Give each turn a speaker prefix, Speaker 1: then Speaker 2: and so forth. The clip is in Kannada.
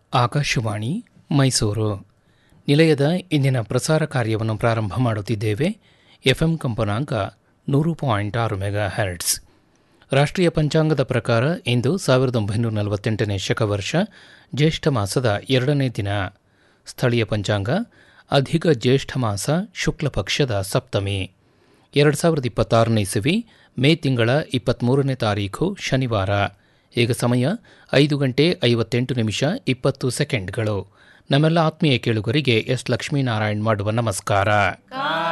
Speaker 1: ಆಕಾಶವಾಣಿ ಮೈಸೂರು ನಿಲಯದ ಇಂದಿನ ಪ್ರಸಾರ ಕಾರ್ಯವನ್ನು ಪ್ರಾರಂಭ ಮಾಡುತ್ತಿದ್ದೇವೆ ಎಫ್ಎಂ ಕಂಪನಾಂಕ ನೂರು ಪಾಯಿಂಟ್ ಆರು ಮೆಗಾ ಹರ್ಟ್ಸ್ ರಾಷ್ಟ್ರೀಯ ಪಂಚಾಂಗದ ಪ್ರಕಾರ ಇಂದು ಸಾವಿರದ ಒಂಬೈನೂರ ನಲವತ್ತೆಂಟನೇ ಶಕವರ್ಷ ಜ್ಯೇಷ್ಠ ಮಾಸದ ಎರಡನೇ ದಿನ ಸ್ಥಳೀಯ ಪಂಚಾಂಗ ಅಧಿಕ ಜ್ಯೇಷ್ಠ ಮಾಸ ಶುಕ್ಲ ಪಕ್ಷದ ಸಪ್ತಮಿ ಎರಡು ಸಾವಿರದ ಇಪ್ಪತ್ತಾರನೇ ಇಸವಿ ಮೇ ತಿಂಗಳ ಇಪ್ಪತ್ತ್ಮೂರನೇ ತಾರೀಖು ಶನಿವಾರ ಈಗ ಸಮಯ ಐದು ಗಂಟೆ ಐವತ್ತೆಂಟು ನಿಮಿಷ ಇಪ್ಪತ್ತು ಸೆಕೆಂಡ್ಗಳು ನಮ್ಮೆಲ್ಲ ಆತ್ಮೀಯ ಕೇಳುಗರಿಗೆ ಎಸ್ ಲಕ್ಷ್ಮೀನಾರಾಯಣ್ ಮಾಡುವ ನಮಸ್ಕಾರ